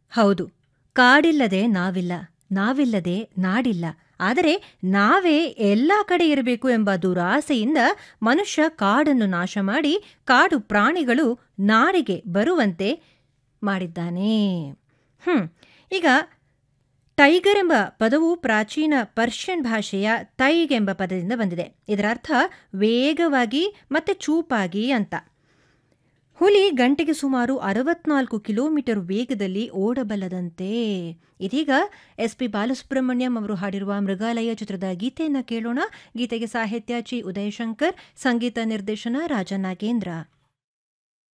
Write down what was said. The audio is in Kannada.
ಹೌದು ಕಾಡಿಲ್ಲದೆ ನಾವಿಲ್ಲ ನಾವಿಲ್ಲದೆ ನಾಡಿಲ್ಲ ಆದರೆ ನಾವೇ ಎಲ್ಲ ಕಡೆ ಇರಬೇಕು ಎಂಬ ದುರಾಸೆಯಿಂದ ಮನುಷ್ಯ ಕಾಡನ್ನು ನಾಶ ಮಾಡಿ ಕಾಡು ಪ್ರಾಣಿಗಳು ನಾಡಿಗೆ ಬರುವಂತೆ ಮಾಡಿದ್ದಾನೆ ಹ್ಮ್ ಈಗ ಟೈಗರ್ ಎಂಬ ಪದವು ಪ್ರಾಚೀನ ಪರ್ಷಿಯನ್ ಭಾಷೆಯ ತೈಗ್ ಎಂಬ ಪದದಿಂದ ಬಂದಿದೆ ಇದರ ಅರ್ಥ ವೇಗವಾಗಿ ಮತ್ತೆ ಚೂಪಾಗಿ ಅಂತ ಹುಲಿ ಗಂಟೆಗೆ ಸುಮಾರು ಅರವತ್ನಾಲ್ಕು ಕಿಲೋಮೀಟರ್ ವೇಗದಲ್ಲಿ ಓಡಬಲ್ಲದಂತೆ ಇದೀಗ ಎಸ್ ಪಿ ಬಾಲಸುಬ್ರಹ್ಮಣ್ಯಂ ಅವರು ಹಾಡಿರುವ ಮೃಗಾಲಯ ಚಿತ್ರದ ಗೀತೆಯನ್ನು ಕೇಳೋಣ ಗೀತೆಗೆ ಸಾಹಿತ್ಯ ಚಿ ಉದಯಶಂಕರ್ ಸಂಗೀತ ನಿರ್ದೇಶನ ರಾಜನಾಗೇಂದ್ರ